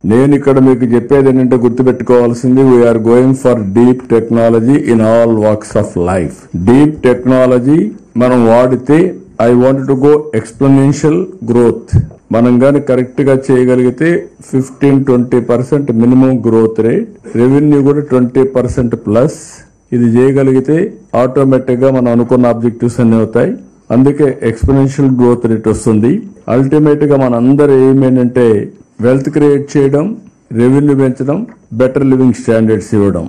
నేను ఇక్కడ మీకు చెప్పేది ఏంటంటే గుర్తుపెట్టుకోవాల్సింది we're going for deep technology in all walks of life deep technology మనం వాడితే I want to go exponential growth మనం కానీ కరెక్ట్ గా చేయగలిగితే fifteen twenty percent minimum growth rate revenue కూడా ట్వంటీ పర్సెంట్ ప్లస్ ఇది చేయగలిగితే ఆటోమేటిక్ గా మనం అనుకున్న ఆబ్జెక్టివ్స్ అన్ని అవుతాయి అందుకే ఎక్స్పోనెన్షియల్ గ్రోత్ రేట్ వస్తుంది అల్టిమేట్ గా మన అందరి ఎయిమ్ ఏంటంటే వెల్త్ క్రియేట్ చేయడం రెవెన్యూ పెంచడం బెటర్ లివింగ్ స్టాండర్డ్స్ ఇవ్వడం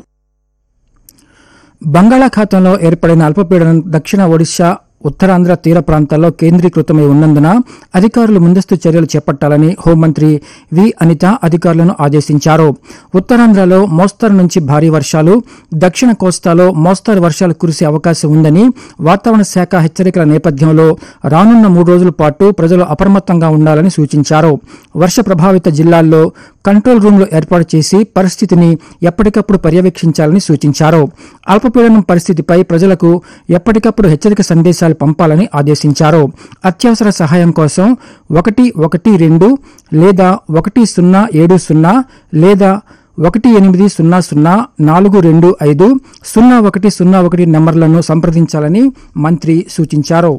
బంగాళాఖాతంలో ఏర్పడిన అల్పపీడనం దక్షిణ ఒడిశా ఉత్తరాంధ్ర తీర ప్రాంతాల్లో కేంద్రీకృతమై ఉన్నందున అధికారులు ముందస్తు చర్యలు చేపట్టాలని హోంమంత్రి వి అనిత అధికారులను ఆదేశించారు ఉత్తరాంధ్రలో మోస్తరు నుంచి భారీ వర్షాలు దక్షిణ కోస్తాలో మోస్తరు వర్షాలు కురిసే అవకాశం ఉందని వాతావరణ శాఖ హెచ్చరికల నేపథ్యంలో రానున్న మూడు రోజుల పాటు ప్రజలు అప్రమత్తంగా ఉండాలని సూచించారు వర్ష ప్రభావిత జిల్లాల్లో కంట్రోల్ రూమ్లు ఏర్పాటు చేసి పరిస్థితిని ఎప్పటికప్పుడు పర్యవేక్షించాలని సూచించారు అల్పపీడనం పరిస్థితిపై ప్రజలకు ఎప్పటికప్పుడు హెచ్చరిక సందేశాలు పంపాలని ఆదేశించారు అత్యవసర సహాయం కోసం ఒకటి ఒకటి రెండు లేదా ఒకటి సున్నా ఏడు సున్నా లేదా ఒకటి ఎనిమిది సున్నా సున్నా నాలుగు రెండు ఐదు సున్నా ఒకటి సున్నా ఒకటి నంబర్లను సంప్రదించాలని మంత్రి సూచించారు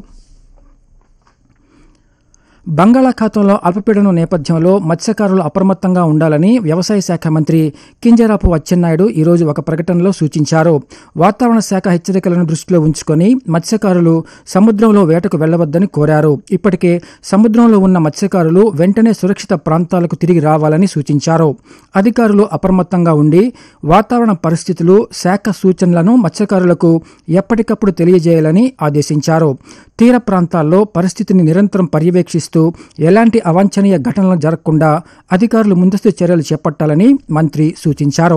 బంగాళాఖాతంలో అల్పపీడనం నేపథ్యంలో మత్స్యకారులు అప్రమత్తంగా ఉండాలని వ్యవసాయ శాఖ మంత్రి కింజరాపు అచ్చెన్నాయుడు ఈరోజు ఒక ప్రకటనలో సూచించారు వాతావరణ శాఖ హెచ్చరికలను దృష్టిలో ఉంచుకొని మత్స్యకారులు సముద్రంలో వేటకు వెళ్లవద్దని కోరారు ఇప్పటికే సముద్రంలో ఉన్న మత్స్యకారులు వెంటనే సురక్షిత ప్రాంతాలకు తిరిగి రావాలని సూచించారు అధికారులు అప్రమత్తంగా ఉండి వాతావరణ పరిస్థితులు శాఖ సూచనలను మత్స్యకారులకు ఎప్పటికప్పుడు తెలియజేయాలని ఆదేశించారు తీర ప్రాంతాల్లో పరిస్థితిని నిరంతరం పర్యవేక్షిస్తూ ఎలాంటి అవాంఛనీయ ఘటనలు జరగకుండా అధికారులు ముందస్తు చర్యలు చేపట్టాలని మంత్రి సూచించారు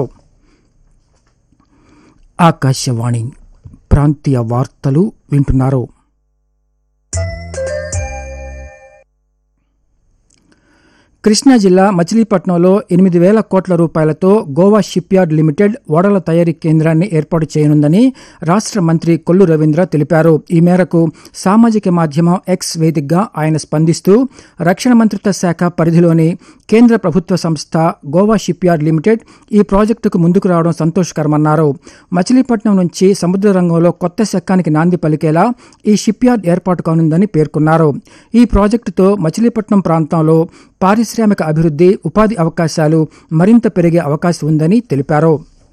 ఆకాశవాణి ప్రాంతీయ వార్తలు వింటున్నారు కృష్ణా జిల్లా మచిలీపట్నంలో ఎనిమిది వేల కోట్ల రూపాయలతో గోవా షిప్యార్డ్ లిమిటెడ్ ఓడల తయారీ కేంద్రాన్ని ఏర్పాటు చేయనుందని రాష్ట్ర మంత్రి కొల్లు రవీంద్ర తెలిపారు ఈ మేరకు సామాజిక మాధ్యమం ఎక్స్ వేదికగా ఆయన స్పందిస్తూ రక్షణ మంత్రిత్వ శాఖ పరిధిలోని కేంద్ర ప్రభుత్వ సంస్థ గోవా షిప్యార్డ్ లిమిటెడ్ ఈ ప్రాజెక్టుకు ముందుకు రావడం సంతోషకరమన్నారు మచిలీపట్నం నుంచి సముద్ర రంగంలో కొత్త శకానికి నాంది పలికేలా ఈ షిప్యార్డ్ ఏర్పాటు కానుందని పేర్కొన్నారు ఈ ప్రాజెక్టుతో మచిలీపట్నం ప్రాంతంలో పారిశ్రామిక అభివృద్ధి ఉపాధి అవకాశాలు మరింత పెరిగే అవకాశం ఉందని తెలిపారు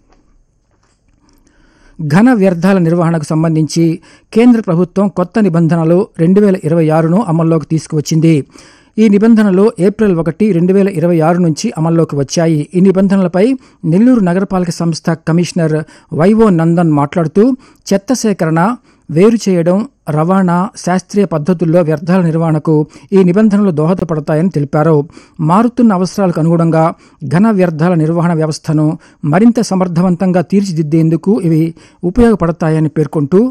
ఘన వ్యర్థాల నిర్వహణకు సంబంధించి కేంద్ర ప్రభుత్వం కొత్త నిబంధనలు రెండు వేల ఇరవై ఆరును అమల్లోకి తీసుకువచ్చింది ఈ నిబంధనలు ఏప్రిల్ ఒకటి రెండు వేల ఇరవై ఆరు నుంచి అమల్లోకి వచ్చాయి ఈ నిబంధనలపై నెల్లూరు నగరపాలక సంస్థ కమిషనర్ వైవో నందన్ మాట్లాడుతూ చెత్త సేకరణ వేరు చేయడం రవాణా శాస్త్రీయ పద్ధతుల్లో వ్యర్థాల నిర్వహణకు ఈ నిబంధనలు దోహదపడతాయని తెలిపారు మారుతున్న అవసరాలకు అనుగుణంగా ఘన వ్యర్థాల నిర్వహణ వ్యవస్థను మరింత సమర్థవంతంగా తీర్చిదిద్దేందుకు ఇవి ఉపయోగపడతాయని పేర్కొంటూ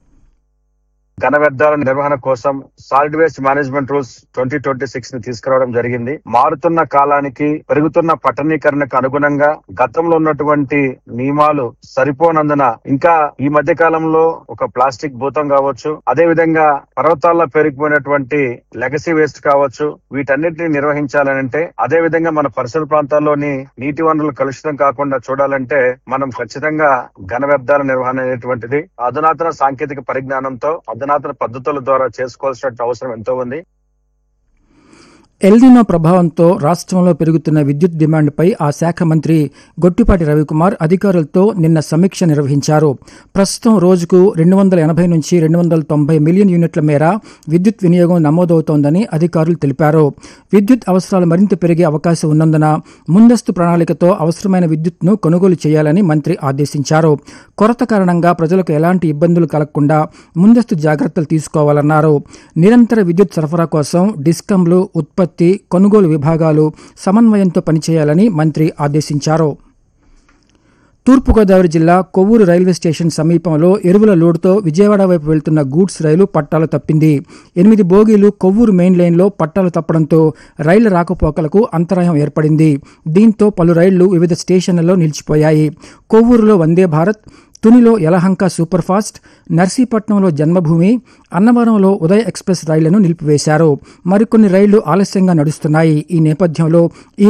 ఘన వ్యర్థాల నిర్వహణ కోసం solid waste management rules twenty twenty six ని తీసుకురావడం జరిగింది మారుతున్న కాలానికి పెరుగుతున్న పట్టణీకరణకు అనుగుణంగా గతంలో ఉన్నటువంటి నియమాలు సరిపోనందున ఇంకా ఈ మధ్య కాలంలో ఒక ప్లాస్టిక్ భూతం కావచ్చు అదే విధంగా పర్వతాల్లో పెరిగిపోయినటువంటి లెగసీ వేస్ట్ కావచ్చు వీటన్నిటిని నిర్వహించాలనంటే అదే విధంగా మన పరిసర ప్రాంతాల్లోని నీటి వనరులు కలుషితం కాకుండా చూడాలంటే మనం ఖచ్చితంగా ఘన వ్యర్థాల నిర్వహణ అనేటువంటిది అధునాతన సాంకేతిక పరిజ్ఞానంతో అధునాతన పద్ధతుల ద్వారా చేసుకోవాల్సిన అవసరం ఎంతో ఉంది ఎల్నినో ప్రభావంతో రాష్ట్రంలో పెరుగుతున్న విద్యుత్ డిమాండ్పై ఆ శాఖ మంత్రి గొట్టిపాటి రవికుమార్ అధికారులతో నిన్న సమీక్ష నిర్వహించారు ప్రస్తుతం రోజుకు రెండు వందల ఎనభై నుంచి రెండు వందల తొంభై మిలియన్ యూనిట్ల మేర విద్యుత్ వినియోగం నమోదవుతోందని అధికారులు తెలిపారు విద్యుత్ అవసరాలు మరింత పెరిగే అవకాశం ఉన్నందున ముందస్తు ప్రణాళికతో అవసరమైన విద్యుత్ను కొనుగోలు చేయాలని మంత్రి ఆదేశించారు కొరత కారణంగా ప్రజలకు ఎలాంటి ఇబ్బందులు కలగకుండా ముందస్తు జాగ్రత్తలు తీసుకోవాలన్నారు నిరంతర విద్యుత్ సరఫరా కోసం డిస్కంలు ఉత్పత్తి ఉత్పత్తి కొనుగోలు విభాగాలు సమన్వయంతో పనిచేయాలని మంత్రి ఆదేశించారు తూర్పుగోదావరి జిల్లా కొవ్వూరు రైల్వే స్టేషన్ సమీపంలో ఎరువుల లోడుతో విజయవాడ వైపు వెళ్తున్న గూడ్స్ రైలు పట్టాలు తప్పింది ఎనిమిది బోగీలు కొవ్వూరు మెయిన్ లైన్లో పట్టాలు తప్పడంతో రైళ్ల రాకపోకలకు అంతరాయం ఏర్పడింది దీంతో పలు రైళ్లు వివిధ స్టేషన్లలో నిలిచిపోయాయి కొవ్వూరులో వందే భారత్ తునిలో యలహంక సూపర్ ఫాస్ట్ నర్సీపట్నంలో జన్మభూమి అన్నవరంలో ఉదయ్ ఎక్స్ప్రెస్ రైళ్లను నిలిపివేశారు మరికొన్ని రైళ్లు ఆలస్యంగా నడుస్తున్నాయి ఈ నేపథ్యంలో ఈ